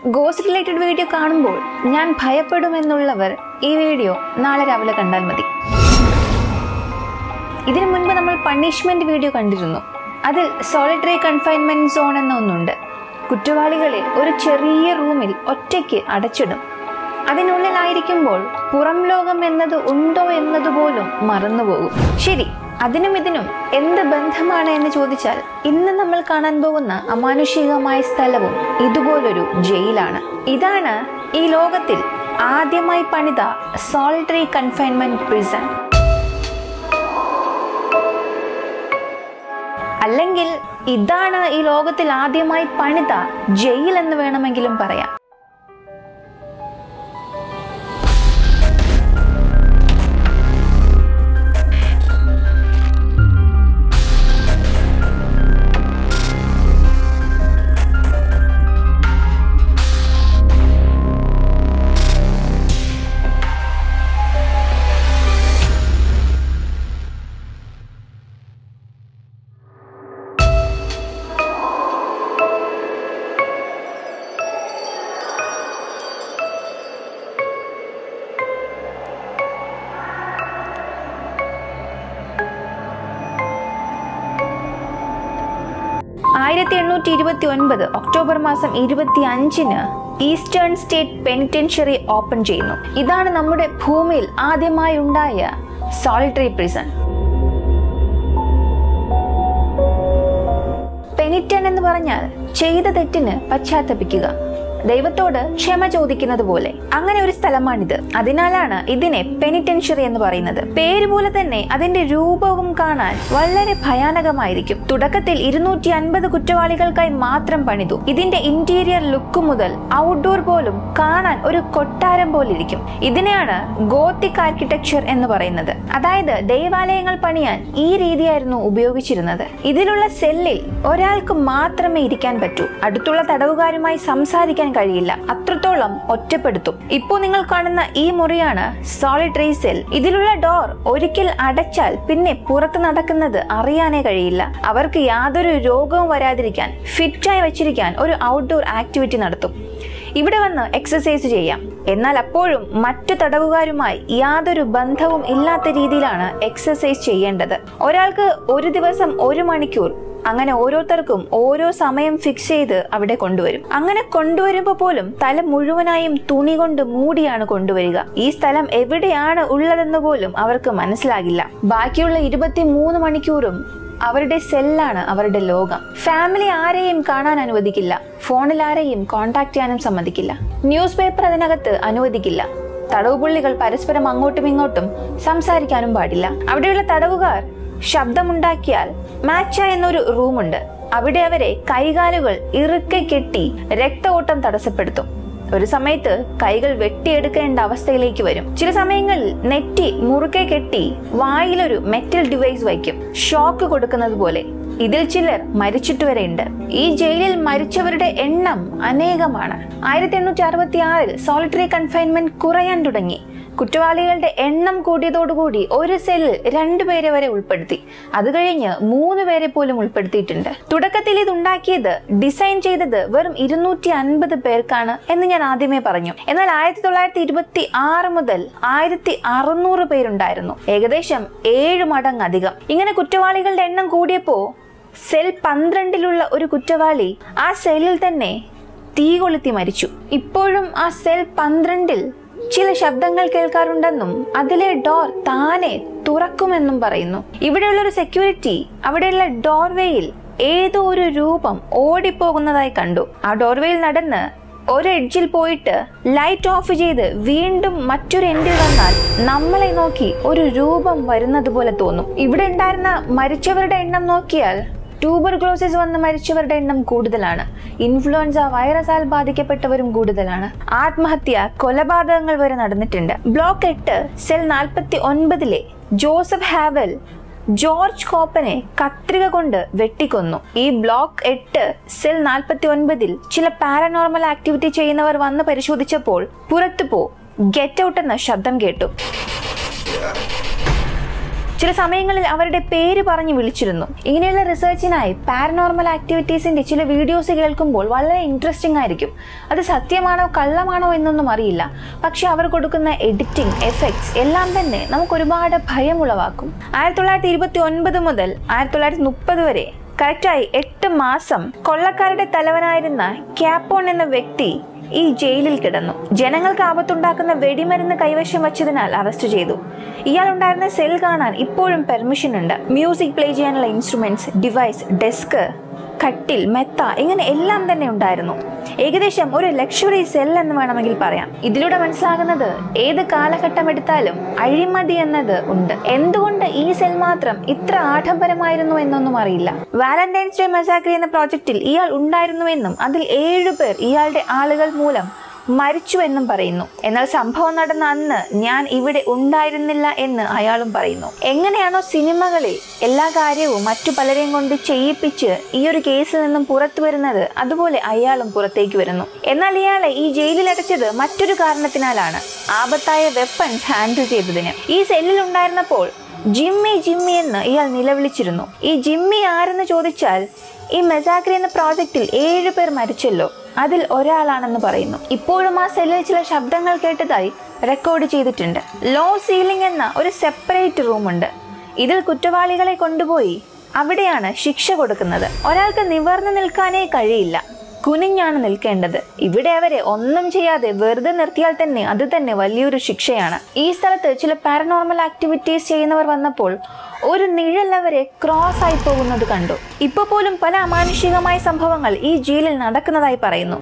ghost related video കാണുമ്പോൾ ഞാൻ ഭയപ്പെടുമെന്നുള്ളവർ ഈ വീഡിയോ നാളെ രാവിലെ കണ്ടാൽ മതി ഇതിനു മുൻപ് നമ്മൾ പണിഷ്മെന്റ് വീഡിയോ കണ്ടിരുന്നു അതിൽ സോളിറ്ററി കൺഫൈൻമെന്റ് സോൺ എന്ന ഒന്നുണ്ട് കുറ്റവാളികളെ ഒരു ചെറിയ റൂമിൽ ഒറ്റയ്ക്ക് അടച്ചിടും അതിനുള്ളിലായിരിക്കുമ്പോൾ പുറം ലോകം എന്നത് ഉണ്ടോ എന്നതുപോലും മറന്നുപോകും ശരി അതിനും ഇതിനും എന്ത് ബന്ധമാണ് എന്ന് ചോദിച്ചാൽ ഇന്ന് നമ്മൾ കാണാൻ പോകുന്ന അമാനുഷികമായ സ്ഥലവും ഇതുപോലൊരു ജയിലാണ് ഇതാണ് ഈ ലോകത്തിൽ ആദ്യമായി പണിത സോളിറ്ററി കൺഫൈൻമെന്റ് പ്രിസൺ അല്ലെങ്കിൽ ഇതാണ് ഈ ലോകത്തിൽ ആദ്യമായി പണിത ജയിൽ എന്ന് വേണമെങ്കിലും പറയാം ആയിരത്തി എണ്ണൂറ്റി ഇരുപത്തി ഒൻപത് ഒക്ടോബർ മാസം ഇരുപത്തി അഞ്ചിന് ഈസ്റ്റേൺ സ്റ്റേറ്റ് പെനിറ്റൻഷ്യറി ഓപ്പൺ ചെയ്യുന്നു ഇതാണ് നമ്മുടെ ഭൂമിയിൽ ആദ്യമായി ഉണ്ടായ സോളിറ്ററി പ്രിസൺ പെനിറ്റൻ എന്ന് പറഞ്ഞാൽ ചെയ്ത തെറ്റിന് പശ്ചാത്തപിക്കുക ദൈവത്തോട് ക്ഷമ ചോദിക്കുന്നത് പോലെ അങ്ങനെ ഒരു സ്ഥലമാണിത് അതിനാലാണ് ഇതിനെ പെനിറ്റൻഷ്യറി എന്ന് പറയുന്നത് പേര് പോലെ തന്നെ അതിന്റെ രൂപവും കാണാൻ വളരെ ഭയാനകമായിരിക്കും തുടക്കത്തിൽ ഇരുന്നൂറ്റി അൻപത് കുറ്റവാളികൾക്കായി മാത്രം പണിതു ഇതിന്റെ ഇന്റീരിയർ ലുക്ക് മുതൽ ഔട്ട്ഡോർ പോലും കാണാൻ ഒരു കൊട്ടാരം പോലെ ഇരിക്കും ഇതിനെയാണ് ഗോത്തിക് ആർക്കിടെക്ചർ എന്ന് പറയുന്നത് അതായത് ദൈവാലയങ്ങൾ പണിയാൻ ഈ രീതിയായിരുന്നു ഉപയോഗിച്ചിരുന്നത് ഇതിലുള്ള സെല്ലിൽ ഒരാൾക്ക് മാത്രമേ ഇരിക്കാൻ പറ്റൂ അടുത്തുള്ള തടവുകാരുമായി സംസാരിക്കാൻ കഴിയില്ല അത്രത്തോളം ഒറ്റപ്പെടുത്തും ഇപ്പോ നിങ്ങൾ കാണുന്ന ഈ മുറിയാണ് സോളിറ്ററി സെൽ ഇതിലുള്ള ഡോർ ഒരിക്കൽ അടച്ചാൽ പിന്നെ പുറത്ത് നടക്കുന്നത് അറിയാനേ കഴിയില്ല അവർക്ക് യാതൊരു രോഗവും വരാതിരിക്കാൻ ഫിറ്റായി വെച്ചിരിക്കാൻ ഒരു ഔട്ട്ഡോർ ആക്ടിവിറ്റി നടത്തും ഇവിടെ വന്ന് എക്സസൈസ് ചെയ്യാം എന്നാൽ അപ്പോഴും മറ്റു തടവുകാരുമായി യാതൊരു ബന്ധവും ഇല്ലാത്ത രീതിയിലാണ് എക്സസൈസ് ചെയ്യേണ്ടത് ഒരാൾക്ക് ഒരു ദിവസം ഒരു മണിക്കൂർ അങ്ങനെ ഓരോരുത്തർക്കും ഓരോ സമയം ഫിക്സ് ചെയ്ത് അവിടെ കൊണ്ടുവരും അങ്ങനെ കൊണ്ടുവരുമ്പോൾ പോലും തല മുഴുവനായും തുണി കൊണ്ട് മൂടിയാണ് കൊണ്ടുവരിക ഈ സ്ഥലം എവിടെയാണ് ഉള്ളതെന്ന് പോലും അവർക്ക് മനസ്സിലാകില്ല ബാക്കിയുള്ള ഇരുപത്തി മൂന്ന് മണിക്കൂറും അവരുടെ സെല്ലാണ് അവരുടെ ലോകം ഫാമിലി ആരെയും കാണാൻ അനുവദിക്കില്ല ഫോണിൽ ആരെയും കോണ്ടാക്ട് ചെയ്യാനും സമ്മതിക്കില്ല ന്യൂസ് പേപ്പർ അതിനകത്ത് അനുവദിക്കില്ല തടവുപുള്ളികൾ പരസ്പരം അങ്ങോട്ടും ഇങ്ങോട്ടും സംസാരിക്കാനും പാടില്ല അവിടെയുള്ള തടവുകാർ ശബ്ദമുണ്ടാക്കിയാൽ മാച്ച എന്നൊരു റൂമുണ്ട് അവിടെ അവരെ കൈകാലുകൾ ഇറുക്കെ കെട്ടി രക്ത ഓട്ടം തടസ്സപ്പെടുത്തും ഒരു സമയത്ത് കൈകൾ വെട്ടിയെടുക്കേണ്ട അവസ്ഥയിലേക്ക് വരും ചില സമയങ്ങളിൽ നെറ്റി മുറുകെ കെട്ടി വായിലൊരു മെറ്റൽ ഡിവൈസ് വയ്ക്കും ഷോക്ക് കൊടുക്കുന്നത് പോലെ ഇതിൽ ചിലർ മരിച്ചിട്ട് വരെയുണ്ട് ഈ ജയിലിൽ മരിച്ചവരുടെ എണ്ണം അനേകമാണ് ആയിരത്തി എണ്ണൂറ്റി അറുപത്തി ആറിൽ സോളിറ്ററി കൺഫൈൻമെന്റ് കുറയാൻ തുടങ്ങി കുറ്റവാളികളുടെ എണ്ണം കൂടിയതോടുകൂടി ഒരു സെല്ലിൽ രണ്ടുപേരെ വരെ ഉൾപ്പെടുത്തി അത് കഴിഞ്ഞ് മൂന്ന് പേരെ പോലും ഉൾപ്പെടുത്തിയിട്ടുണ്ട് തുടക്കത്തിൽ ഇത് ഉണ്ടാക്കിയത് ഡിസൈൻ ചെയ്തത് വെറും ഇരുന്നൂറ്റി അൻപത് പേർക്കാണ് എന്ന് ഞാൻ ആദ്യമേ പറഞ്ഞു എന്നാൽ ആയിരത്തി തൊള്ളായിരത്തി ഇരുപത്തി ആറ് മുതൽ ആയിരത്തി അറുന്നൂറ് പേരുണ്ടായിരുന്നു ഏകദേശം ഏഴ് മടങ്ങ് അധികം ഇങ്ങനെ കുറ്റവാളികളുടെ എണ്ണം കൂടിയപ്പോ സെൽ പന്ത്രണ്ടിലുള്ള ഒരു കുറ്റവാളി ആ സെല്ലിൽ തന്നെ തീ കൊളുത്തി മരിച്ചു ഇപ്പോഴും ആ സെൽ പന്ത്രണ്ടിൽ ചില ശബ്ദങ്ങൾ കേൾക്കാറുണ്ടെന്നും അതിലെ ഡോർ താനെ തുറക്കുമെന്നും പറയുന്നു ഇവിടെയുള്ള ഒരു സെക്യൂരിറ്റി അവിടെയുള്ള ഡോർവേയിൽ ഏതോ ഒരു രൂപം ഓടിപ്പോകുന്നതായി കണ്ടു ആ ഡോർവേയിൽ നടന്ന് ഒരു എഡ്ജിൽ പോയിട്ട് ലൈറ്റ് ഓഫ് ചെയ്ത് വീണ്ടും മറ്റൊരു എൻഡിൽ വന്നാൽ നമ്മളെ നോക്കി ഒരു രൂപം വരുന്നത് പോലെ തോന്നും ഇവിടെ ഉണ്ടായിരുന്ന മരിച്ചവരുടെ എണ്ണം നോക്കിയാൽ ട്യൂബർ ക്ലോസിസ് വന്ന് മരിച്ചവരുടെ എണ്ണം കൂടുതലാണ് ഇൻഫ്ലുവൻസ വൈറസാൽ ബാധിക്കപ്പെട്ടവരും കൂടുതലാണ് ആത്മഹത്യ കൊലപാതകങ്ങൾ വരെ നടന്നിട്ടുണ്ട് ബ്ലോക്ക് എട്ട് സെൽ നാൽപ്പത്തി ഒൻപതിലെ ജോസഫ് ഹാവൽ ജോർജ് കോപ്പനെ കത്രിക കൊണ്ട് വെട്ടിക്കൊന്നു ഈ ബ്ലോക്ക് എട്ട് സെൽ നാൽപ്പത്തി ഒൻപതിൽ ചില പാരനോർമൽ ആക്ടിവിറ്റി ചെയ്യുന്നവർ വന്ന് പരിശോധിച്ചപ്പോൾ പുറത്തു പോ ഗെറ്റ് ഔട്ട് എന്ന ശബ്ദം കേട്ടു ചില സമയങ്ങളിൽ അവരുടെ പേര് പറഞ്ഞു വിളിച്ചിരുന്നു ഇങ്ങനെയുള്ള റിസർച്ചിനായി പാരനോർമൽ ആക്ടിവിറ്റീസിന്റെ ചില വീഡിയോസ് കേൾക്കുമ്പോൾ വളരെ ഇൻട്രസ്റ്റിംഗ് ആയിരിക്കും അത് സത്യമാണോ കള്ളമാണോ എന്നൊന്നും അറിയില്ല പക്ഷെ അവർ കൊടുക്കുന്ന എഡിറ്റിംഗ് എഫക്ട്സ് എല്ലാം തന്നെ നമുക്ക് ഒരുപാട് ഭയം ഉളവാക്കും ആയിരത്തി തൊള്ളായിരത്തി ഇരുപത്തി ഒൻപത് മുതൽ ആയിരത്തി തൊള്ളായിരത്തി മുപ്പത് വരെ കറക്റ്റായി എട്ട് മാസം കൊള്ളക്കാരുടെ തലവനായിരുന്ന ക്യാപ്പോൺ എന്ന വ്യക്തി ഈ ജയിലിൽ കിടന്നു ജനങ്ങൾക്ക് ആപത്തുണ്ടാക്കുന്ന വെടിമരുന്ന് കൈവശം വച്ചതിനാൽ അറസ്റ്റ് ചെയ്തു ഇയാൾ ഉണ്ടായിരുന്ന സെൽ കാണാൻ ഇപ്പോഴും പെർമിഷൻ ഉണ്ട് മ്യൂസിക് പ്ലേ ചെയ്യാനുള്ള ഇൻസ്ട്രുമെന്റ്സ് ഡിവൈസ് ഡെസ്ക് കട്ടിൽ മെത്ത ഇങ്ങനെ എല്ലാം തന്നെ ഉണ്ടായിരുന്നു ഏകദേശം ഒരു ലക്ഷറി സെൽ എന്ന് വേണമെങ്കിൽ പറയാം ഇതിലൂടെ മനസ്സിലാകുന്നത് ഏത് കാലഘട്ടം എടുത്താലും അഴിമതി എന്നത് ഉണ്ട് എന്തുകൊണ്ട് ഈ സെൽ മാത്രം ഇത്ര ആഡംബരമായിരുന്നു എന്നൊന്നും അറിയില്ല വാലന്റൈൻസ് ഡേ മെസാക്രി എന്ന പ്രോജക്റ്റിൽ ഇയാൾ ഉണ്ടായിരുന്നുവെന്നും അതിൽ ഏഴുപേർ ഇയാളുടെ ആളുകൾ മൂലം മരിച്ചു എന്നും പറയുന്നു എന്നാൽ സംഭവം നടന്ന അന്ന് ഞാൻ ഇവിടെ ഉണ്ടായിരുന്നില്ല എന്ന് അയാളും പറയുന്നു എങ്ങനെയാണോ സിനിമകളിൽ എല്ലാ കാര്യവും മറ്റു പലരെയും കൊണ്ട് ചെയ്യിപ്പിച്ച് ഈ ഒരു കേസിൽ നിന്നും പുറത്തു വരുന്നത് അതുപോലെ അയാളും പുറത്തേക്ക് വരുന്നു എന്നാൽ ഇയാളെ ഈ ജയിലിൽ അടച്ചത് മറ്റൊരു കാരണത്തിനാലാണ് ആപത്തായ വെപ്പൺസ് ഹാൻഡിൽ ചെയ്തതിന് ഈ സെല്ലിൽ ഉണ്ടായിരുന്നപ്പോൾ ജിമ്മി ജിമ്മി എന്ന് ഇയാൾ നിലവിളിച്ചിരുന്നു ഈ ജിമ്മി ആരെന്ന് ചോദിച്ചാൽ ഈ മെസാക്രി എന്ന പ്രോജക്റ്റിൽ ഏഴു പേർ മരിച്ചല്ലോ അതിൽ ഒരാളാണെന്ന് പറയുന്നു ഇപ്പോഴും ആ സെല്ലിൽ ചില ശബ്ദങ്ങൾ കേട്ടതായി റെക്കോർഡ് ചെയ്തിട്ടുണ്ട് ലോ സീലിംഗ് എന്ന ഒരു സെപ്പറേറ്റ് റൂമുണ്ട് ഇതിൽ കുറ്റവാളികളെ കൊണ്ടുപോയി അവിടെയാണ് ശിക്ഷ കൊടുക്കുന്നത് ഒരാൾക്ക് നിവർന്നു നിൽക്കാനേ കഴിയില്ല കുനിഞ്ഞാണ് നിൽക്കേണ്ടത് ഇവിടെ അവരെ ഒന്നും ചെയ്യാതെ വെറുതെ നിർത്തിയാൽ തന്നെ അത് തന്നെ വലിയൊരു ശിക്ഷയാണ് ഈ സ്ഥലത്ത് ചില പാരനോർമൽ ആക്ടിവിറ്റീസ് ചെയ്യുന്നവർ വന്നപ്പോൾ ഒരു നിഴൽ അവരെ ക്രോസ് ആയി പോകുന്നത് കണ്ടു ഇപ്പൊ പോലും പല അമാനുഷികമായ സംഭവങ്ങൾ ഈ ജയിലിൽ നടക്കുന്നതായി പറയുന്നു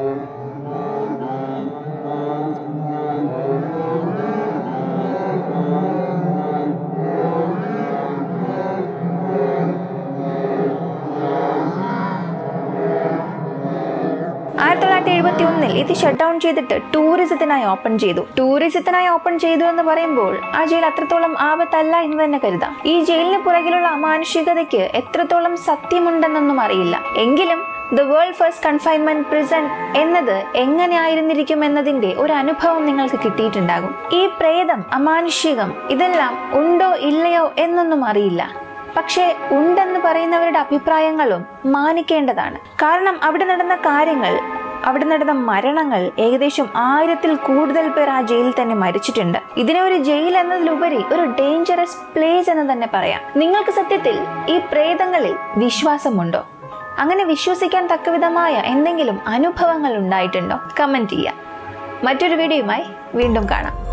ആയിരത്തി തൊള്ളായിരത്തി എഴുപത്തി ഒന്നിൽ ഇത് ഷട്ട് ഡൗൺ ചെയ്തിട്ട് ടൂറിസത്തിനായി ഓപ്പൺ ചെയ്തു ടൂറിസത്തിനായി ഓപ്പൺ ചെയ്തു എന്ന് പറയുമ്പോൾ ആ ജയിൽ അത്രത്തോളം ആപത്തല്ല എന്ന് തന്നെ കരുതാം ഈ ജയിലിന് പുറകിലുള്ള അമാനുഷികതയ്ക്ക് എത്രത്തോളം സത്യമുണ്ടെന്നൊന്നും അറിയില്ല എങ്കിലും the world first confinement prison എന്നത് എങ്ങനെയായിരുന്നിരിക്കും എന്നതിന്റെ ഒരു അനുഭവം നിങ്ങൾക്ക് കിട്ടിയിട്ടുണ്ടാകും ഈ പ്രേതം അമാനുഷികം ഇതെല്ലാം ഉണ്ടോ ഇല്ലയോ എന്നൊന്നും അറിയില്ല പക്ഷേ ഉണ്ടെന്ന് പറയുന്നവരുടെ അഭിപ്രായങ്ങളും മാനിക്കേണ്ടതാണ് കാരണം അവിടെ നടന്ന കാര്യങ്ങൾ അവിടെ നടന്ന മരണങ്ങൾ ഏകദേശം ആയിരത്തിൽ കൂടുതൽ പേർ ആ ജയിലിൽ തന്നെ മരിച്ചിട്ടുണ്ട് ഇതിനെ ഒരു ജയിൽ എന്നതിലുപരി ഒരു ഡേഞ്ചറസ് പ്ലേസ് എന്ന് തന്നെ പറയാം നിങ്ങൾക്ക് സത്യത്തിൽ ഈ പ്രേതങ്ങളിൽ വിശ്വാസമുണ്ടോ അങ്ങനെ വിശ്വസിക്കാൻ തക്കവിധമായ എന്തെങ്കിലും അനുഭവങ്ങൾ ഉണ്ടായിട്ടുണ്ടോ കമന്റ് ചെയ്യാം മറ്റൊരു വീഡിയോയുമായി വീണ്ടും കാണാം